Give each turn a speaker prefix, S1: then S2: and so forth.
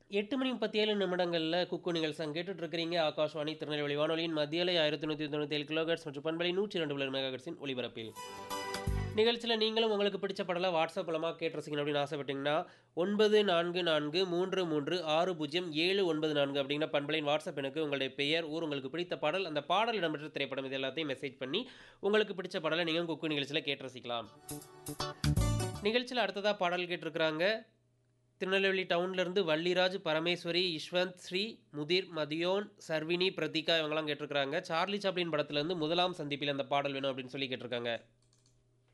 S1: எட்டு மணி முப்பத்தி ஏழு நிமிடங்களில் குக்கு நிகழ்ச்சி கேட்டுட்டு இருக்கிறீங்க ஆகாஷ்வாணி திருநெல்வேலி வானொலியின் மத்தியலை ஆயிரத்தி நூற்றி தொண்ணூற்றி ஏழு கிலோகட்ஸ் மற்றும் பண்பலை நூற்றி ரெண்டு புள்ளி மெகாகட்ஸின் ஒளிபரப்பில் நிகழ்ச்சியில் நீங்களும் உங்களுக்கு பிடிச்ச படலாம் வாட்ஸ்அப் மூலமாக கேட்டு ரசிக்கணும் அப்படின்னு ஆசைப்பட்டீங்கன்னா ஒன்பது நான்கு நான்கு மூன்று மூன்று ஆறு பூஜ்ஜியம் ஏழு ஒன்பது நான்கு அப்படிங்கிற பண்பலையின் வாட்ஸ்அப் எனக்கு உங்களுடைய பெயர் ஊர் உங்களுக்கு பிடித்த பாடல் அந்த பாடல் இடம்பெற்ற திரைப்படம் இது எல்லாத்தையும் மெசேஜ் பண்ணி உங்களுக்கு பிடிச்ச பாடலை நீங்கள் குக்கு நிகழ்ச்சியில் கேட்டு ரசிக்கலாம் நிகழ்ச்சியில் அடுத்ததாக பாடல் கேட்டிருக்கிறாங்க திருநெல்வேலி டவுன்லேருந்து வள்ளிராஜ் பரமேஸ்வரி யஷ்வந்த் ஸ்ரீ முதிர் மதியோன் சர்வினி பிரதீகா இவங்கெல்லாம் கேட்டிருக்கிறாங்க சார்லி சாப்ளின் படத்துலேருந்து முதலாம் சந்திப்பில் அந்த பாடல் வேணும் அப்படின்னு சொல்லி கேட்டிருக்காங்க